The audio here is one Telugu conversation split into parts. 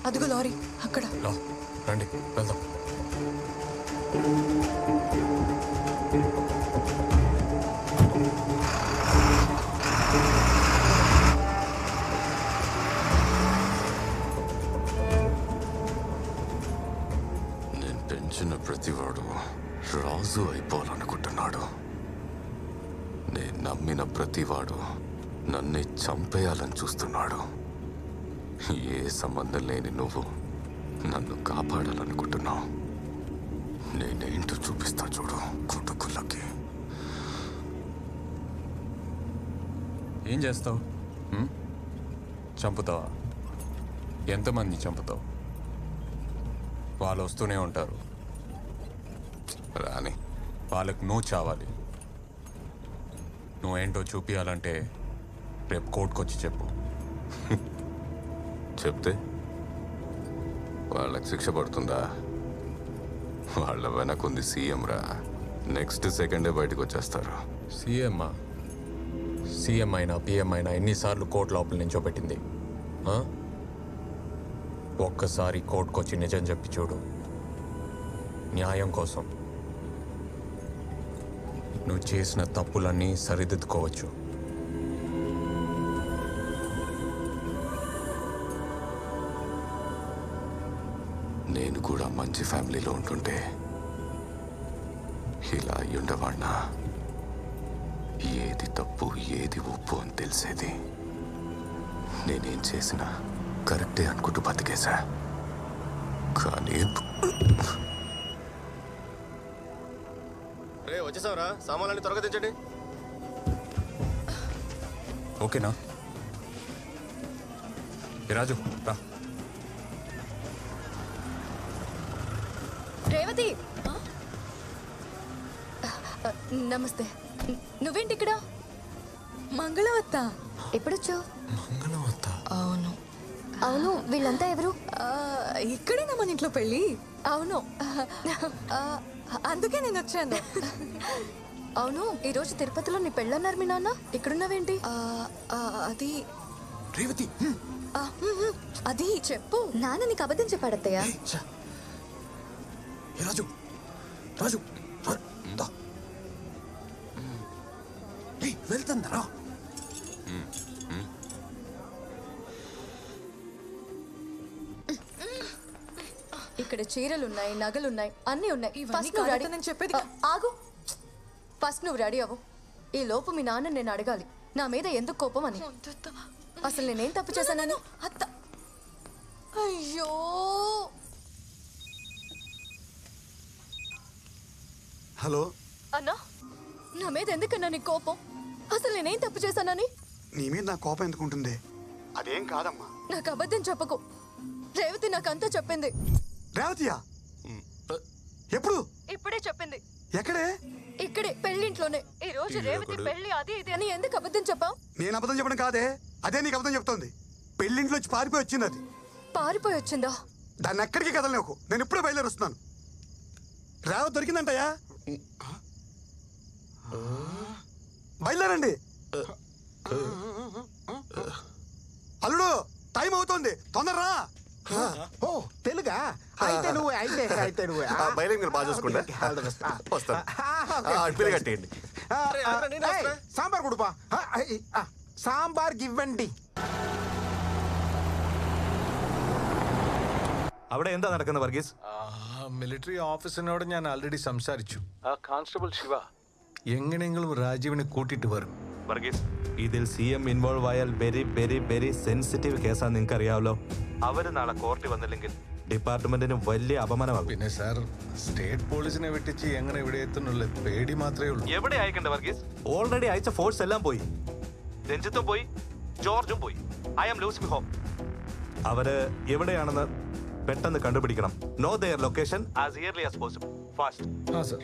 అదిగో లారీ అక్కడ రా రండి వెళ్దాం నేను పెంచిన ప్రతివాడు రాజు అయిపోవాలనుకుంటున్నాడు నేను నమ్మిన ప్రతివాడు నన్నే చంపేయాలని చూస్తున్నాడు ఏ సంబంధం లేని నువ్వు నన్ను కాపాడాలనుకుంటున్నావు నేనేంటో చూపిస్తా చూడు కుటుకులకి ఏం చేస్తావు హ్మ్? చంపుతావా ఎంతమంది చంపుతావు వాళ్ళు వస్తూనే ఉంటారు రాని వాళ్ళకు నువ్వు చావాలి నువ్వేంటో చూపించాలంటే రేపు కోర్టుకొచ్చి చెప్పు చెప్తే వాళ్ళకి శిక్ష పడుతుందా వాళ్ళ వెనకుంది సీఎం రా నెక్స్ట్ సెకండే బయటకు వచ్చేస్తారు సీఎం సీఎం అయినా పిఎం అయినా ఎన్నిసార్లు కోర్టు లోపల నించోబెట్టింది ఆ? ఒక్కసారి కోర్టుకొచ్చి నిజం చెప్పి చూడు న్యాయం కోసం నువ్వు చేసిన తప్పులన్నీ సరిదిద్దుకోవచ్చు నేను కూడా మంచి ఫ్యామిలీలో ఉంటుంటే ఇలా అయ్యుండేవాడినా ఏది తప్పు ఏది ఒప్పు అని తెలిసేది నేనేం చేసినా కరెక్టే అనుకుంటూ బతికేశా కానీ రే వచ్చేసావరా సామాన్లన్నీ త్వరగా తెచ్చండి ఓకేనా ఏ రాజు రా రేవతి నమస్తే నువ్వేంటి ఇక్కడ మంగళవత్త ఎప్పుడొచ్చావు మంగళవత్త అవును అవును వీళ్ళంతా ఎవరు ఇక్కడేనా మన ఇంట్లో పెళ్ళి అవును ఆ, అందుకే నేను వచ్చాను అవును ఈ రోజు తిరుపతిలో నీ పెళ్ళన్నారు మీ నాన్న ఇక్కడున్నావేంటి ఆ, ఆ, అది రేవతి ఆ, హ్మ్, హ్మ్. అది చెప్పు నాన్న నీకు అబద్ధం చెప్పాడత్తయ్య ఏ రాజు రాజు రా. దా. ఏయ్, వెళ్తుందరా ఇక్కడ చీరలున్నాయి నగలున్నాయి అన్నీ ఉన్నాయి ఇవన్నీ ఫస్ట్ నువ్వు రెడీ కాదతనని చెప్పేది ఆ, ఆగు ఫస్ట్ నువ్వు రెడీ అవ్వు ఈ లోపు మీ నాన్న నేను అడగాలి నా మీద ఎందుకు కోపం అని అసలు నేనేం తప్పు చేశానని అత్త అయ్యో హలో అన్నా నా మీద ఎందుకన్నా నీ కోపం అసలు నేనేం తప్పు చేశానని నీ మీద నా కోపం ఎందుకు ఉంటుంది అదేం కాదమ్మా నాకు అబద్ధం చెప్పకు రేవతి నాకంతా చెప్పింది రేవతియా ఎప్పుడు ఇప్పుడే చెప్పింది ఎక్కడే ఇక్కడే పెళ్ళింట్లోనే ఈ రోజు రేవతి పెళ్లి అది ఇది అని ఎందుకు అబద్ధం చెప్పావు నేను అబద్ధం చెప్పడం కాదే అదే నీకు అబద్ధం చెప్తోంది పెళ్ళింట్లో వచ్చి పారిపోయి వచ్చింది అది పారిపోయి వచ్చిందా దాన్ని ఎక్కడికి కదలలేకు నేను ఇప్పుడే బయలుదేరి వస్తున్నాను రేవతి దొరికిందంటయ్యా బయలుదేరండి అల్లుడు టైం అవుతోంది తొందరరా ఓ తెలుగా అయితే నువ్వు అయితే అయితే నువ్వు ఆ, బయలుదేరి మీరు బాగా చూసుకుంటా. వస్తాను. ఆ, పిల్ల కట్టేయండి. అరే, అరే, నేను వస్తా. సాంబార్ కుడుపా సాంబార్ ఇవ్వండి അവിടെ എന്താ നടക്കുന്നത് വർഗീസ് മിലിറ്ററി ഓഫീസറിനോട് ഞാൻ ആൾറെഡി സംസാരിച്ചു ആ കോൺസ്റ്റബിൾ ശിവ എങ്ങനെയെങ്കിലും രാജീവിനെ കൂട്ടിയിട്ട് വരും വർഗീസ് ഇതിൽ സി എം ഇൻവോൾവ് ആയാൽ വെരി വെരി വെരി സെൻസിറ്റീവ് കേസാന്ന് നിങ്ങൾക്ക് അറിയാമല്ലോ അവര് നാളെ കോർട്ടിൽ വന്നില്ലെങ്കിൽ ഡിപ്പാർട്ട്മെന്റിന് വലിയ അപമാനമാകും പിന്നെ സാർ സ്റ്റേറ്റ് പോലീസിനെ വെട്ടിച്ച് എങ്ങനെ ഇവിടെ എത്തുന്നുള്ള പേടി മാത്രമേ ഉള്ളൂ എവിടെ അയക്കണ്ട വർഗീസ് ഓൾറെഡി അയച്ച ഫോഴ്സ് എല്ലാം പോയി രഞ്ജിത്തും പോയി ജോർജും പോയി ഐ ആം ലൂസിംഗ് ഹോം അവര് എവിടെയാണെന്ന് പെട്ടെന്ന് കണ്ടുപിടിക്കണം know their location as early as possible fast ആ സാർ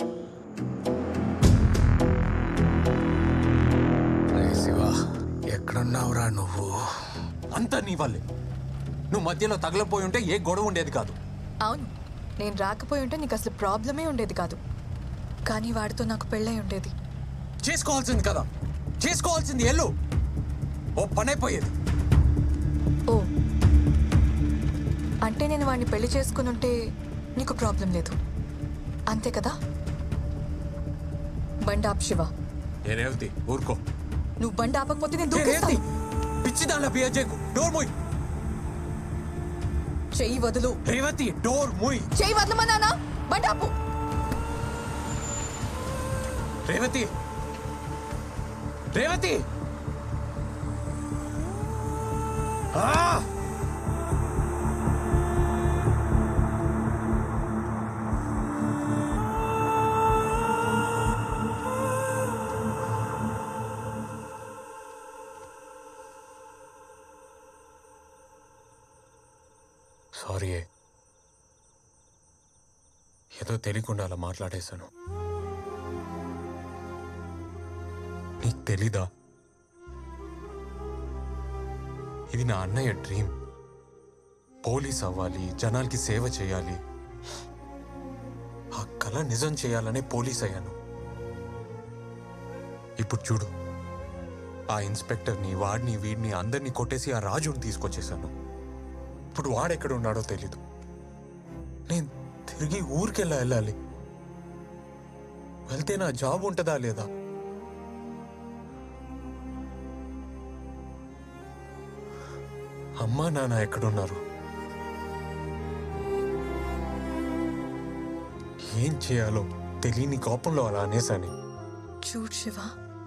రే శివ ఎక్కడున్నావురా నువ్వు అంతా నీ వల్లే నువ్వు మధ్యలో తగలపోయి ఉంటే ఏ గొడవ ఉండేది కాదు అవును నేను రాకపోయి ఉంటే నీకు అసలు ప్రాబ్లమే ఉండేది కాదు కానీ వాడితో నాకు పెళ్ళై ఉండేది చేసుకోవాల్సింది కదా చేసుకోవాల్సింది ఎల్లు ఓ పనైపోయేది ఓ అంటే నేను వాడిని పెళ్లి చేసుకుని ఉంటే నీకు ప్రాబ్లం లేదు అంతే కదా బండి ఆప్ శివ ఏ రేవతి ఊరుకో నువ్వు బండి ఆపకపోతే నేను ఏ రేవతి దూకేస్తాను పిచ్చి దానిలో బిహేవ్ చేయకు డోర్ మూయ్ చెయ్యి వదులు రేవతి డోర్ మూయ్ చెయ్యి వదలమన్నానా బండి ఆపు రేవతి రేవతి ఆ! సారీ ఏదో తెలియకుండా అలా మాట్లాడేశాను నీకు తెలీదా ఇది నా అన్నయ్య డ్రీమ్ పోలీస్ అవ్వాలి జనాలకి సేవ చేయాలి ఆ కళ నిజం చేయాలనే పోలీస్ అయ్యాను ఇప్పుడు చూడు ఆ ఇన్స్పెక్టర్ని వాడిని వీడిని అందరినీ కొట్టేసి ఆ రాజుని తీసుకొచ్చేసాను ఇప్పుడు వాడెక్కడ ఉన్నాడో తెలీదు నేను తిరిగి ఊరికెళ్ళా వెళ్ళాలి వెళ్తే నా జాబ్ ఉంటుందా లేదా అమ్మా నాన్న ఎక్కడున్నారు ఏం చేయాలో తెలియని కోపంలో అలా అనేసాని చూడు శివ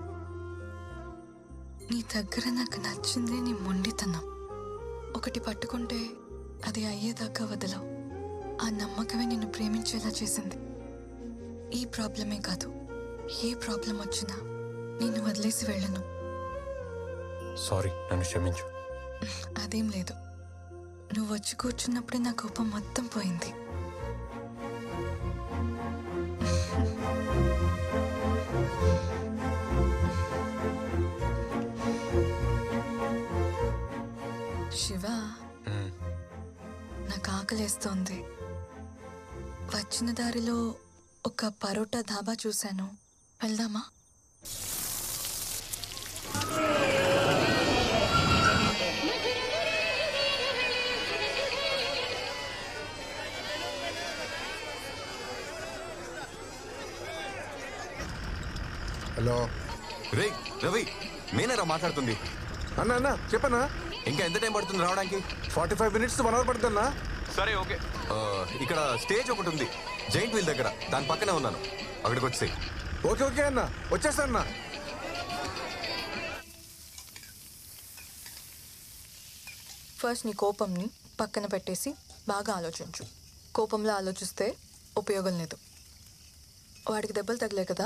నీ దగ్గర నాకు నచ్చింది నీ మొండితనం ఒకటి పట్టుకుంటే అది అయ్యేదాకా వదలవు ఆ నమ్మకమే నిన్ను ప్రేమించేలా చేసింది ఈ ప్రాబ్లమే కాదు ఏ ప్రాబ్లం వచ్చినా నేను వదిలేసి వెళ్ళను సారీ నన్ను క్షమించు అదేం లేదు నువ్వు వచ్చి కూర్చున్నప్పుడే నా కోపం మొత్తం పోయింది శివ మ్మ్. నాకు ఆకలేస్తోంది వచ్చిన దారిలో ఒక పరోటా ధాబా చూశాను వెళ్దామా హలో రే రవి నేనేరా మాట్లాడుతుంది అన్న అన్న చెప్పన్నా ఇంకా ఎంత టైం పడుతుంది రావడానికి forty five minutes one hour పడుతుందన్నా సరే ఓకే ఆ, ఇక్కడ స్టేజ్ ఒకటి ఉంది జైంట్ వీల్ దగ్గర దాని పక్కనే ఉన్నాను అక్కడికి వచ్చేయి ఓకే ఓకే అన్న వచ్చేస్తా అన్న ఫస్ట్ నీ కోపంని పక్కన పెట్టేసి బాగా ఆలోచించు కోపంలో ఆలోచిస్తే ఉపయోగం లేదు వాడికి దెబ్బలు తగిలే కదా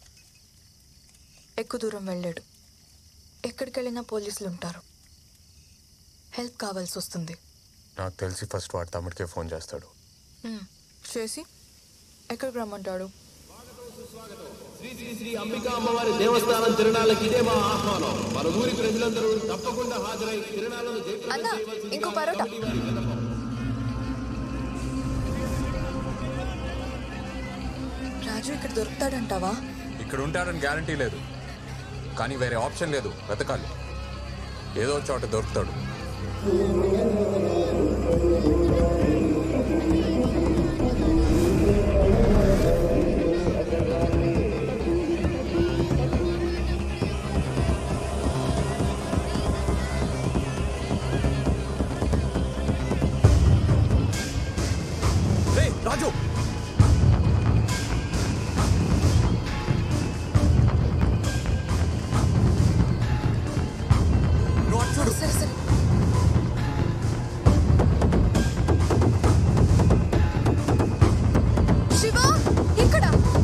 ఎక్కువ దూరం వెళ్ళాడు ఎక్కడికి వెళ్ళినా పోలీసులు ఉంటారు హెల్ప్ కావాల్సి వస్తుంది నాకు తెలిసి ఫస్ట్ వాడు తమ్ముడికే ఫోన్ చేస్తాడు మ్మ్. చేసి ఎక్కడికి రమ్మంటాడు శ్రీ శ్రీ శ్రీ అంబికా అమ్మవారి దేవస్థానం తిరణాలకి ఇదే మా ఆహ్వానం మన ఊరి ప్రజలందరూ తప్పకుండా హాజరై తిరణాలను జయప్రదం అన్న ఇంకో పరోటా రాజు ఇక్కడ దొరుకుతాడంటావా ఇక్కడ ఉంటాడని గ్యారంటీ లేదు కానీ వేరే ఆప్షన్ లేదు వెతకాలి ఏదో ఒక చోట దొరుకుతాడు రేయ్, రాజు నువ్వు అటు చూడు సరే సరే శివ ఇక్కడ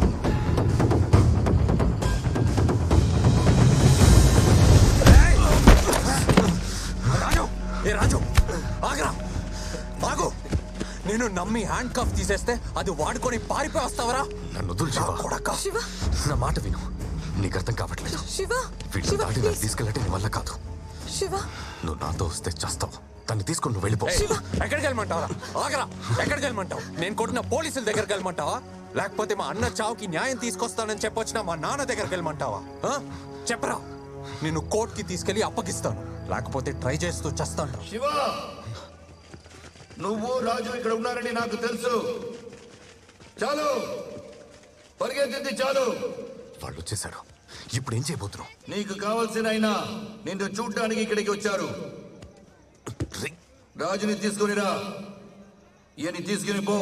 రాజు ఏ రాజు ఆగరా ఆగు నేను నమ్మి హ్యాండ్ కఫ్ తీసేస్తే అది వాడుకొని పారిపోయి వస్తావరా నన్ను వదులు శివ కొడక శివ నా మాట విను నీకు అర్థం కావట్లేదు శివ వీటిని శివ దాటి నన్ను ప్లీజ్ తీసుకెళ్ళటం నీ వల్ల కాదు శివ నువ్వు నాతో వస్తే చేస్తావు తన్ని తీసుకొని నువ్వు వెళ్ళిపో ఏయ్, ఎక్కడికి వెళ్ళమంటావరా ఆగరా ఎక్కడికి వెళ్ళమంటావు నేను కొట్టిన పోలీసుల దగ్గరికి వెళ్ళమంటావా లేకపోతే మా అన్న చావుకి న్యాయం తీసుకొస్తానని చెప్పొచ్చిన మా నాన్న దగ్గరికి వెళ్ళమంటావా ఆ? చెప్పరా నిన్ను కోర్టుకి తీసుకెళ్లి అప్పగిస్తాను లేకపోతే ట్రై చేస్తూ చస్తాను శివ నువ్వు రాజు ఇక్కడ ఉన్నారని నాకు తెలుసు చాలు పరిగెత్తింది చాలు వాళ్ళు వచ్చేసారు ఇప్పుడు ఏం చేయబోతున్నావు నీకు కావలసిన ఆయన నిన్ను చూడ్డానికి ఇక్కడికి వచ్చారు రాజుని తీసుకునిరా ఈయన్ని తీసుకుని పో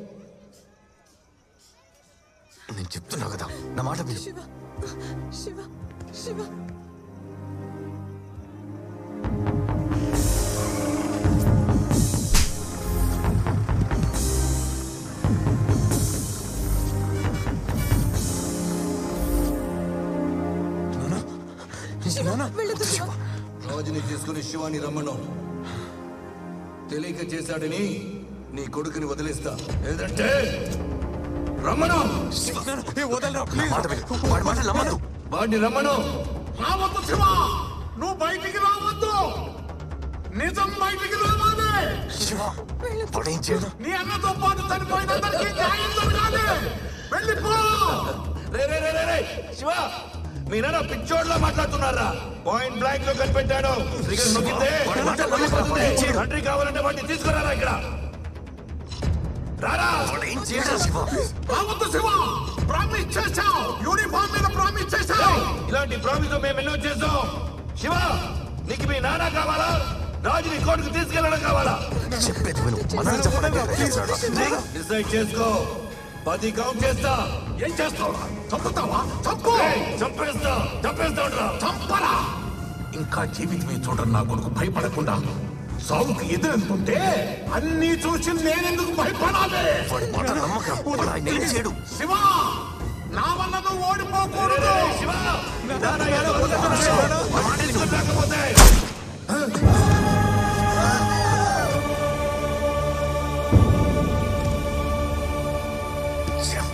నేను చెప్తున్నా కదా నా మాట విను శివ శివ శివ వెళ్ళదు శివ రాజుని తీసుకుని శివాని రమ్మను తెలియక చేశాడని నీ కొడుకుని వదిలేస్తా లేదంటే రమ్మను మాట విను వాడి మాట నమ్మను వాడిని రమ్మను రావద్దు శివ నువ్వు బయటికి రావద్దు నిజం బయటికి రావాలి శివ వాడేం చేయడు నీ అన్నతో పాటు చనిపోయినందరికీ న్యాయం జరగాలి వెళ్ళిపో రే రే రే రే రే శివ మీరేనా పిచ్చోడ్లా మాట్లాడుతున్నారా పాయింట్ బ్లాంక్ లో కనిపెట్టాడు ట్రిగర్ నొక్కితే వెళ్ళిపోతుంది. తండ్రి కావాలంటే వాడిని తీసుకురారా ఇక్కడ రారా ఏం చేయడు శివ రావద్దు శివ ప్రామిస్ చేశావు యూనిఫామ్ మీద ప్రామిస్ చేశావు ఇలాంటి ప్రామిస్ మేము ఎన్నో చేసాం శివ నీకు మీ నాన్న కావాలా రాజుని కోర్టుకు తీసుకెళ్ళడం కావాలా చెప్పేది విను మనల్ని చెప్పడానికి ప్రయత్నిస్తాడు. రేయ్, డిసైడ్ చేసుకో పది కౌంట్ చేస్తా ఏం చేస్తావు చంపుతావా చంపు ఏయ్, చంపేస్తా చంపేస్తా ఉండరా చంపరా ఇంకా జీవితమే చూడరు నా కొడుకు భయపడకుండా సాగుకు ఎదురెళ్తుంటే అన్ని చూసి నేనెందుకు భయపడాలి వాడి మాట నమ్మకం వాడు ఆయన ఏం చేయడు శివ నా వల్ల నువ్వు ఓడిపోకూడదు శివ నాన్న ఏదో వదిలేస్తున్నాడు. వాడిని తీసుకురాకపోతే శివ